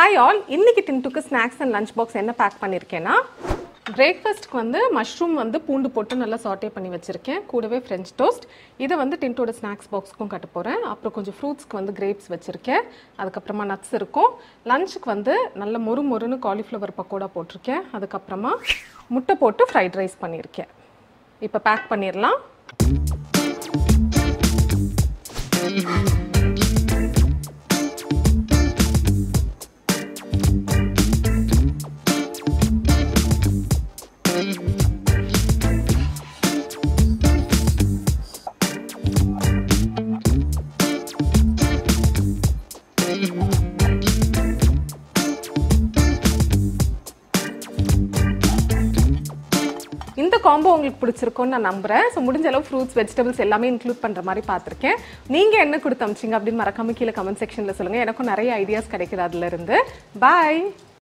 hi all இன்னைக்கு டின்ட்டுக்கு snacks and lunch box என்ன பேக் பண்ணியிருக்கேன்னா பிரேக்ஃபாஸ்ட்க்கு வந்து மஷ்ரூம் வந்து பூண்டு போட்டு நல்லா சாட்டே பண்ணி வச்சுருக்கேன் கூடவே ஃப்ரெஞ்ச் டோஸ்ட் இதை வந்து டின்ட்டோட ஸ்நாக்ஸ் பாக்ஸ்க்கும் கட்ட போகிறேன் அப்புறம் கொஞ்சம் ஃப்ரூட்ஸ்க்கு வந்து கிரேப்ஸ் வச்சுருக்கேன் அதுக்கப்புறமா நட்ஸ் இருக்கும் லஞ்சுக்கு வந்து நல்ல மொறு மொறுன்னு காலிஃப்ளவர் பக்கோடா போட்டிருக்கேன் அதுக்கப்புறமா முட்டை போட்டு ஃப்ரைட் ரைஸ் பண்ணியிருக்கேன் இப்போ பேக் பண்ணிடலாம் இந்த காம்போ உங்களுக்கு பிடிச்சிருக்கும்னு நான் நம்புறேன் ஸோ முடிஞ்ச அளவு ஃப்ரூட்ஸ் வெஜிடபிள்ஸ் எல்லாமே இன்க்ளூட் பண்ணுற மாதிரி பார்த்துருக்கேன் நீங்கள் என்ன கொடுத்து அமிச்சிங்க அப்படின்னு மறக்காம கீழே கமெண்ட் செக்ஷனில் சொல்லுங்கள் எனக்கும் நிறைய ஐடியாஸ் கிடைக்குது அதுல இருந்து பாய்